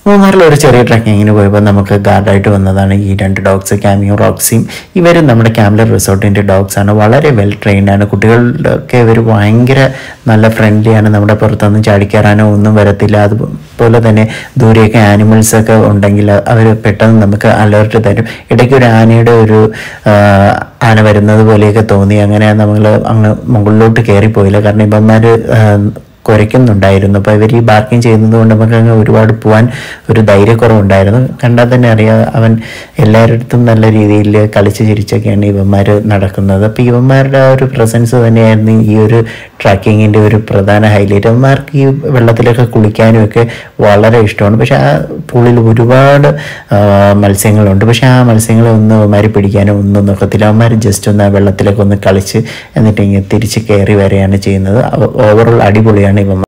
മൂന്നാറിൽ ഒരു ചെറിയ ട്രക്കിങ്ങിന് പോയപ്പോൾ നമുക്ക് ഗാർഡായിട്ട് വന്നതാണ് ഈ രണ്ട് ഡോഗ്സ് ക്യാമിയോ റോക്സിയും ഇവരും നമ്മുടെ ക്യാമ്ലർ റിസോർട്ടിൻ്റെ ഡോഗ്സ് ആണ് വളരെ വെൽ ട്രെയിൻഡ് ആണ് കുട്ടികളുടെ ഇവർ ഭയങ്കര നല്ല ഫ്രണ്ട്ലിയാണ് നമ്മുടെ പുറത്തൊന്നും ചാടിക്കയറാനോ ഒന്നും വരത്തില്ല അതുപോലെ തന്നെ ദൂരെയൊക്കെ ആനിമൽസ് ഒക്കെ ഉണ്ടെങ്കിൽ അവർ പെട്ടെന്ന് നമുക്ക് അലേർട്ട് തരും ഇടയ്ക്ക് ഒരു ആനയുടെ ഒരു ആ, ആന വരുന്നത് പോലെയൊക്കെ തോന്നി അങ്ങനെ നമ്മൾ അങ്ങ് മുകളിലോട്ട് കയറിപ്പോയില്ല കാരണം ഇവന്മാർ കുരയ്ക്കുന്നുണ്ടായിരുന്നു അപ്പോൾ ഇവർ ഈ ബാർക്കിംഗ് ചെയ്യുന്നത് കൊണ്ട് നമുക്ക് അങ്ങ് ഒരുപാട് പോകാൻ ഒരു ധൈര്യക്കുറവുണ്ടായിരുന്നു കണ്ടാൽ തന്നെ അറിയാം അവൻ എല്ലാവരുടെ നല്ല രീതിയിൽ കളിച്ച് ചിരിച്ചൊക്കെയാണ് ഇവന്മാർ നടക്കുന്നത് അപ്പോൾ ഇവന്മാരുടെ ആ ഒരു പ്രസൻസ് തന്നെയായിരുന്നു ഈ ഒരു ട്രാക്കിങ്ങിൻ്റെ ഒരു പ്രധാന ഹൈലൈറ്റ് അവന്മാർക്ക് ഈ വെള്ളത്തിലൊക്കെ കുളിക്കാനും ഒക്കെ വളരെ ഇഷ്ടമാണ് പക്ഷെ ആ പൂളിൽ ഒരുപാട് ആ, മത്സ്യങ്ങളുണ്ട് പക്ഷെ ആ മത്സ്യങ്ങളെ ഒന്നും അവന്മാർ പിടിക്കാനോ ഒന്നും നോക്കത്തില്ല അവന്മാർ ജസ്റ്റ് ഒന്ന് ആ വെള്ളത്തിലൊക്കെ ഒന്ന് കളിച്ച് എന്നിട്ട് ഇങ്ങനെ തിരിച്ച് കയറി വരികയാണ് ചെയ്യുന്നത് ഓവറോൾ അടിപൊളിയാണ് ഇവന്മാർ